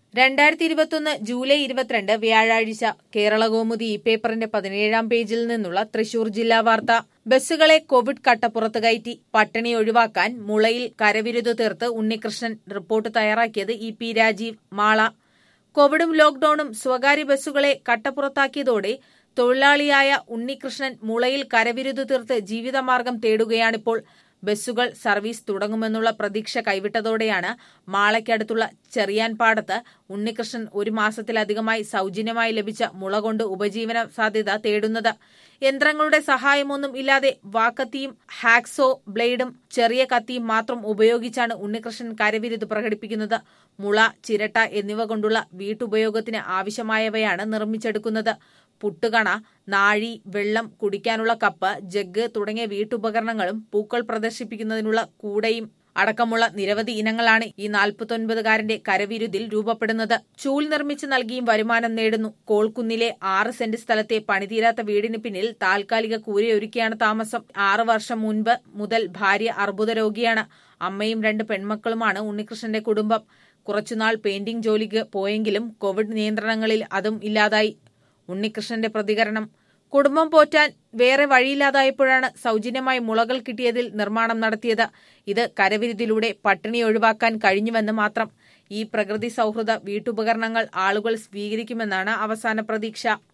രണ്ടായിരത്തി ഇരുപത്തൊന്ന് ജൂലൈ ഇരുപത്തിരണ്ട് വ്യാഴാഴ്ച കേരളകൗമുദി ഈ പേപ്പറിന്റെ പതിനേഴാം പേജിൽ നിന്നുള്ള തൃശൂർ ജില്ലാ വാർത്ത ബസ്സുകളെ കോവിഡ് കട്ടപ്പുറത്ത് കയറ്റി പട്ടിണി ഒഴിവാക്കാൻ മുളയിൽ കരവിരുത് തീർത്ത് ഉണ്ണികൃഷ്ണൻ റിപ്പോർട്ട് തയ്യാറാക്കിയത് ഇ പി രാജീവ് മാള കോവിഡും ലോക്ഡൌണും സ്വകാര്യ ബസ്സുകളെ കട്ടപ്പുറത്താക്കിയതോടെ തൊഴിലാളിയായ ഉണ്ണികൃഷ്ണൻ മുളയിൽ കരവിരുത് തീർത്ത് ജീവിതമാർഗം തേടുകയാണിപ്പോൾ ബസ്സുകൾ സർവീസ് തുടങ്ങുമെന്നുള്ള പ്രതീക്ഷ കൈവിട്ടതോടെയാണ് മാളയ്ക്കടുത്തുള്ള ചെറിയാൻപാടത്ത് ഉണ്ണികൃഷ്ണൻ ഒരു മാസത്തിലധികമായി സൗജന്യമായി ലഭിച്ച മുള കൊണ്ട് ഉപജീവന സാധ്യത തേടുന്നത് യന്ത്രങ്ങളുടെ സഹായമൊന്നും ഇല്ലാതെ വാക്കത്തിയും ഹാക്സോ ബ്ലേഡും ചെറിയ കത്തിയും മാത്രം ഉപയോഗിച്ചാണ് ഉണ്ണികൃഷ്ണൻ കരവിരുത് പ്രകടിപ്പിക്കുന്നത് മുള ചിരട്ട എന്നിവ കൊണ്ടുള്ള വീട്ടുപയോഗത്തിന് ആവശ്യമായവയാണ് നിർമ്മിച്ചെടുക്കുന്നത് പുട്ടുകണ നാഴി വെള്ളം കുടിക്കാനുള്ള കപ്പ് ജഗ് തുടങ്ങിയ വീട്ടുപകരണങ്ങളും പൂക്കൾ പ്രദർശിപ്പിക്കുന്നതിനുള്ള കൂടയും അടക്കമുള്ള നിരവധി ഇനങ്ങളാണ് ഈ നാൽപ്പത്തൊൻപതുകാരന്റെ കരവിരുതിൽ രൂപപ്പെടുന്നത് ചൂൽ നിർമ്മിച്ച് നൽകിയും വരുമാനം നേടുന്നു കോൾക്കുന്നിലെ ആറ് സെന്റ് സ്ഥലത്തെ പണിതീരാത്ത വീടിന് പിന്നിൽ താൽക്കാലിക കൂരയൊരുക്കിയാണ് താമസം ആറ് വർഷം മുൻപ് മുതൽ ഭാര്യ അർബുദ രോഗിയാണ് അമ്മയും രണ്ട് പെൺമക്കളുമാണ് ഉണ്ണികൃഷ്ണന്റെ കുടുംബം കുറച്ചുനാൾ പെയിന്റിംഗ് ജോലിക്ക് പോയെങ്കിലും കോവിഡ് നിയന്ത്രണങ്ങളിൽ അതും ഇല്ലാതായി ഉണ്ണികൃഷ്ണന്റെ പ്രതികരണം കുടുംബം പോറ്റാൻ വേറെ വഴിയില്ലാതായപ്പോഴാണ് സൗജന്യമായി മുളകൾ കിട്ടിയതിൽ നിർമ്മാണം നടത്തിയത് ഇത് കരവിരുതിലൂടെ പട്ടിണി ഒഴിവാക്കാൻ കഴിഞ്ഞുവെന്ന് മാത്രം ഈ പ്രകൃതി സൗഹൃദ വീട്ടുപകരണങ്ങൾ ആളുകൾ സ്വീകരിക്കുമെന്നാണ് അവസാന പ്രതീക്ഷ